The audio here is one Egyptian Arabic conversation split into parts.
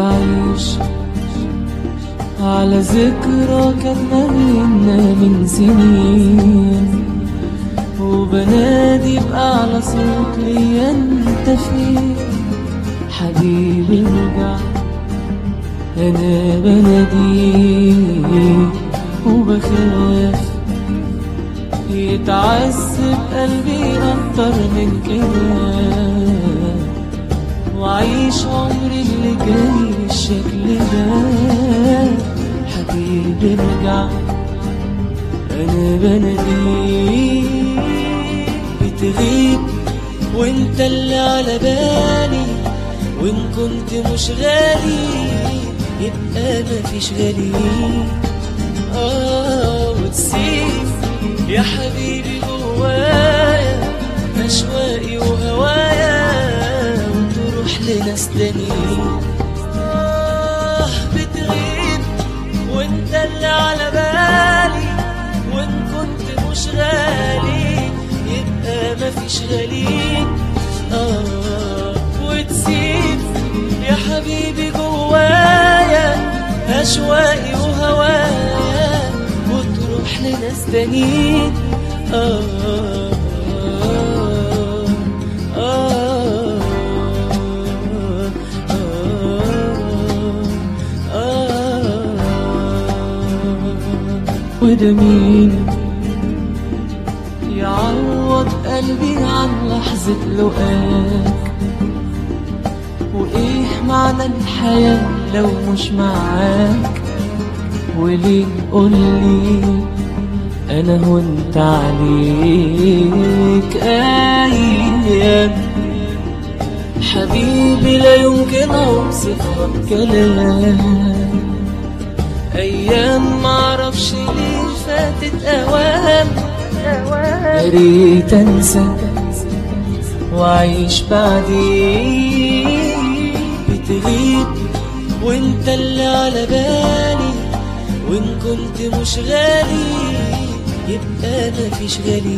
بعيش على ذكرى كان ما بينا من سنين وبنادي بأعلى صوت ليا انت فين حبيبي ارجع انا بناديك وبخاف يتعذب قلبي اكتر من كده وعيش عمري اللي جاي بالشكل ده حبيبي ارجع انا بناديك بتغيب وانت اللي على بالي وان كنت مش غالي يبقى مفيش غالي اه وتسيب يا حبيبي جوايا اشواقي وهوايا وتروح لناس تانيين آه بتغيب وانت اللي على بالي وان كنت مش غالي يبقى مفيش غالي آه وتسيب يا حبيبي جوايا أشواقي وهوايا وتروح لناس تانيين آه آه آه آه آه وده مين يعوض قلبي عن لحظة لقاك وإيه معنى الحياة لو مش معاك وليه قولي أنا هنت عليك أيام حبيبي لا يمكن أوصفها بكلام أيام معرفش ليه فاتت أوام يا ريت أنسى وأعيش بعديك بتغيب وانت اللي على بالي وان كنت مش غالي يبقى مفيش غالي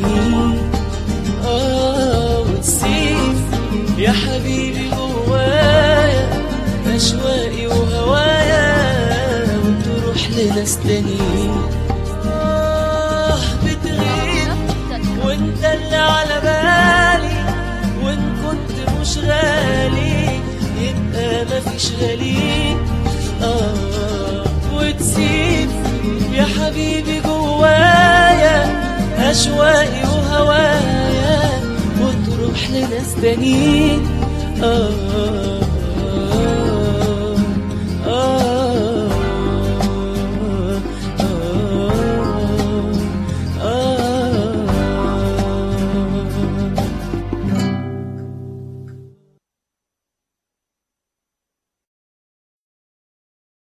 اه وتسيب يا حبيبي جوايا اشواقي وهوايا وتروح لناس تانيين آه بتغيب وانت اللي على بالي وان كنت مش غالي يبقى مفيش غالي آه وتسيب يا حبيبي جوايا أشواقي وهوايا وتروح لناس تانيين آه